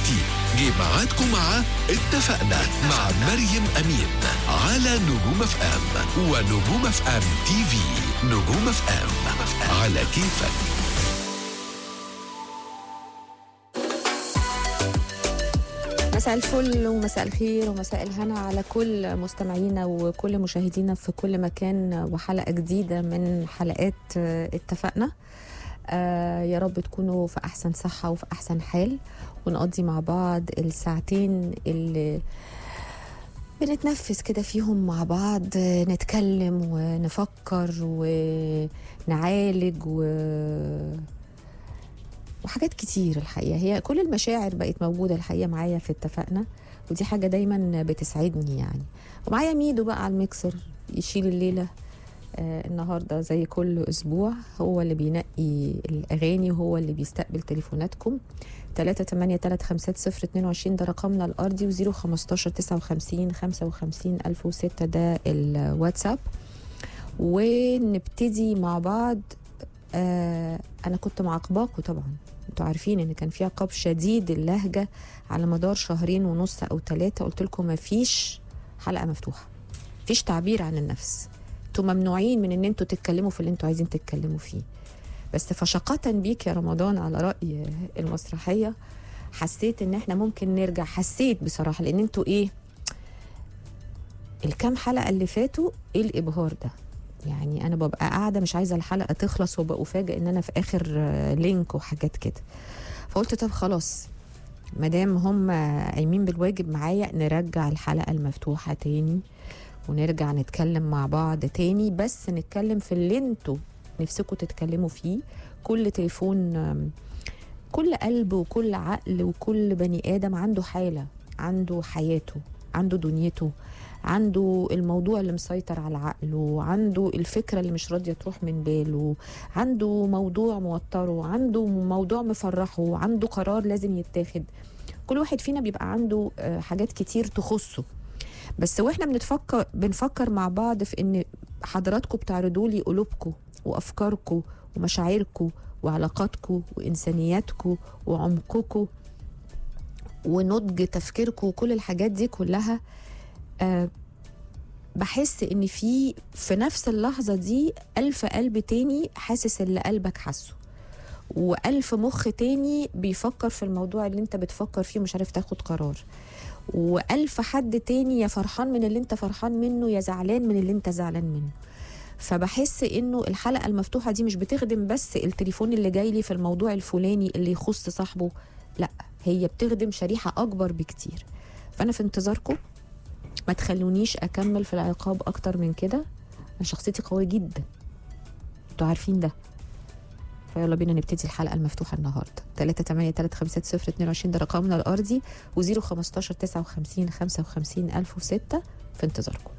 دلوقتي جه ميعادكم مع اتفقنا مع مريم أمين على نجوم اف ام ونجوم اف ام تي في نجوم اف ام على كيفك مساء الفل ومساء الخير ومساء الهنا على كل مستمعينا وكل مشاهدينا في كل مكان وحلقة جديدة من حلقات آه، اتفقنا آه يا رب تكونوا في أحسن صحة وفي أحسن حال ونقضي مع بعض الساعتين اللي بنتنفس كده فيهم مع بعض آه، نتكلم ونفكر ونعالج و وحاجات كتير الحقيقه هي كل المشاعر بقت موجوده الحقيقه معايا في اتفقنا ودي حاجه دايما بتسعدني يعني ومعايا ميدو بقى على الميكسر يشيل الليله آه النهارده زي كل اسبوع هو اللي بينقي الاغاني وهو اللي بيستقبل تليفوناتكم 3 8 3 5 0 22 ده رقمنا الارضي و0 15 59 55 1006 ده الواتساب ونبتدي مع بعض آه انا كنت معاقباكم طبعا انتوا عارفين ان كان في عقاب شديد اللهجه على مدار شهرين ونص او ثلاثه قلت لكم ما فيش حلقه مفتوحه فيش تعبير عن النفس انتوا ممنوعين من ان انتوا تتكلموا في اللي انتوا عايزين تتكلموا فيه بس فشقة بيك يا رمضان على رأي المسرحية حسيت ان احنا ممكن نرجع حسيت بصراحة لان انتوا ايه الكام حلقة اللي فاتوا ايه الابهار ده يعني انا ببقى قاعده مش عايزه الحلقه تخلص وببقى افاجئ ان انا في اخر آه، لينك وحاجات كده فقلت طب خلاص ما دام هم قايمين بالواجب معايا نرجع الحلقه المفتوحه تاني ونرجع نتكلم مع بعض تاني بس نتكلم في اللي انتوا نفسكم تتكلموا فيه كل تليفون آم، كل قلب وكل عقل وكل بني ادم عنده حاله عنده حياته عنده دنيته عنده الموضوع اللي مسيطر على عقله عنده الفكرة اللي مش راضية تروح من باله عنده موضوع موتره عنده موضوع مفرحه عنده قرار لازم يتاخد كل واحد فينا بيبقى عنده آه، حاجات كتير تخصه بس واحنا بنتفكر بنفكر مع بعض في ان حضراتكم بتعرضوا لي قلوبكم وافكاركم ومشاعركم وعلاقاتكم وانسانياتكم وعمقكم ونضج تفكيركم وكل الحاجات دي كلها آه بحس ان في في نفس اللحظه دي الف قلب تاني حاسس اللي قلبك حاسه والف مخ تاني بيفكر في الموضوع اللي انت بتفكر فيه ومش عارف تاخد قرار والف حد تاني يا فرحان من اللي انت فرحان منه يا زعلان من اللي انت زعلان منه فبحس انه الحلقه المفتوحه دي مش بتخدم بس التليفون اللي جاي لي في الموضوع الفلاني اللي يخص صاحبه لا هي بتخدم شريحه اكبر بكتير فانا في انتظاركم ما تخلونيش اكمل في العقاب اكتر من كده انا شخصيتي قويه جدا انتوا عارفين ده فيلا بينا نبتدي الحلقه المفتوحه النهارده 3 8 3 5 0 22 ده رقمنا الارضي و0 15 59 55 1006 في انتظاركم